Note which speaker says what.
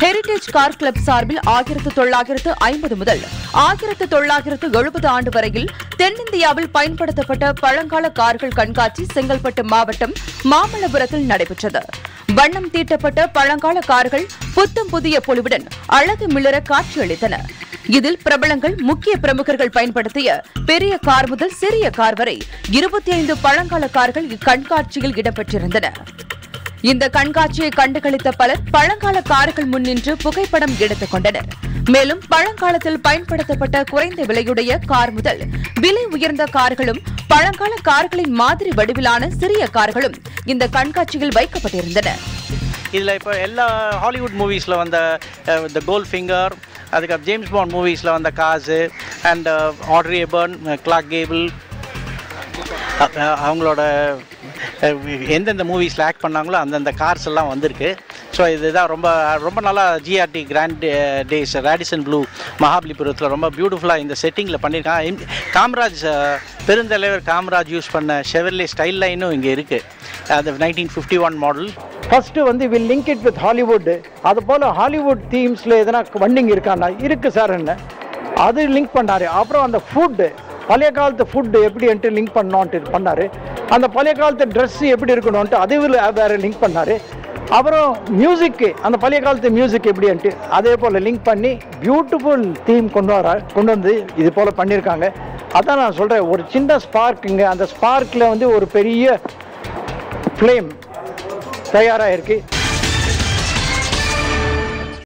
Speaker 1: heritage car club சார்பில் ஆயிரத்து தொள்ளாயிரத்து ஐம்பது முதல் ஆயிரத்து தொள்ளாயிரத்து எழுபது ஆண்டு வரையில் தென்னிந்தியாவில் பயன்படுத்தப்பட்ட பழங்கால கார்கள் கண்காட்சி செங்கல்பட்டு மாவட்டம் மாமல்லபுரத்தில் நடைபெற்றது வண்ணம் தீட்டப்பட்ட பழங்கால கார்கள் புத்தம் புதிய பொலிவுடன் அழகு மிளர காட்சியளித்தன இதில் பிரபலங்கள் முக்கிய பிரமுகர்கள் பயன்படுத்திய பெரிய கார் முதல் சிறிய கார் வரை இருபத்தி ஐந்து பழங்கால கார்கள் இக்கண்காட்சியில் இடம்பெற்றிருந்தன இந்த கண்காட்சியை கண்டுகளித்த பலர் பழங்கால கார்கள் முன் நின்று புகைப்படம் எடுத்துக் கொண்டனர் மேலும் பழங்காலத்தில் பயன்படுத்தப்பட்ட குறைந்த விலையுடைய கார் முதல் விலை உயர்ந்த கார்களும் பழங்கால கார்களின் மாதிரி வடிவிலான சிறிய கார்களும் இந்த கண்காட்சியில் வைக்கப்பட்டிருந்தன
Speaker 2: இதில் இப்போ எல்லா ஹாலிவுட் மூவிஸில் வந்த த கோல் ஃபிங்கர் அதுக்கப்புறம் ஜேம்ஸ் பாண்ட் மூவிஸில் வந்த காசு and Audrey Hepburn Clark Gable அவங்களோட அஹ், எந்தெந்த மூவிஸில் ஆக்ட் பண்ணாங்களோ அந்தந்த கார்ஸ் எல்லாம் வந்திருக்கு ஸோ இதுதான் ரொம்ப ரொம்ப நல்லா GRT Grand Days Radisson Blu மகாபலிபுரத்தில் ரொம்ப பியூட்டிஃபுல்லாக இந்த செட்டிங்கில் பண்ணியிருக்காங்க எம்- காமராஜ் அஹ், பெருந்தலைவர் காமராஜ் யூஸ் பண்ண ஷெவர்லே ஸ்டைல் லைனும் இங்கே இருக்குது அது nineteen fifty one model
Speaker 3: first வந்து will link it with Hollywood அது போல் ஹாலிவுட் தீம்ஸில் எதனா வண்டிங் இருக்காண்ணா இருக்குது சார் என்ன அது லிங்க் பண்ணார் அப்புறம் அந்த ஃபுட்டு பழைய காலத்து ஃபுட்டு எப்படின்ட்டு லிங்க் பண்ணோன்ட்டு பண்ணார் அந்த பழைய காலத்து ட்ரெஸ் எப்படி இருக்கணும்ன்ட்டு அதுவில் வேறு லிங்க் பண்ணார் அப்புறம் மியூசிக்கு அந்த பழைய காலத்து மியூசிக் எப்படின்ட்டு அதே போல் லிங்க் பண்ணி பியூட்டிஃபுல் தீம் கொண்டு வர கொண்டு வந்து இது போல் பண்ணியிருக்காங்க அதான் நான் சொல்கிறேன் ஒரு சின்ன ஸ்பார்க்குங்க அந்த ஸ்பார்க்கில் வந்து ஒரு பெரிய ஃப்ளேம் தயாராக இருக்கு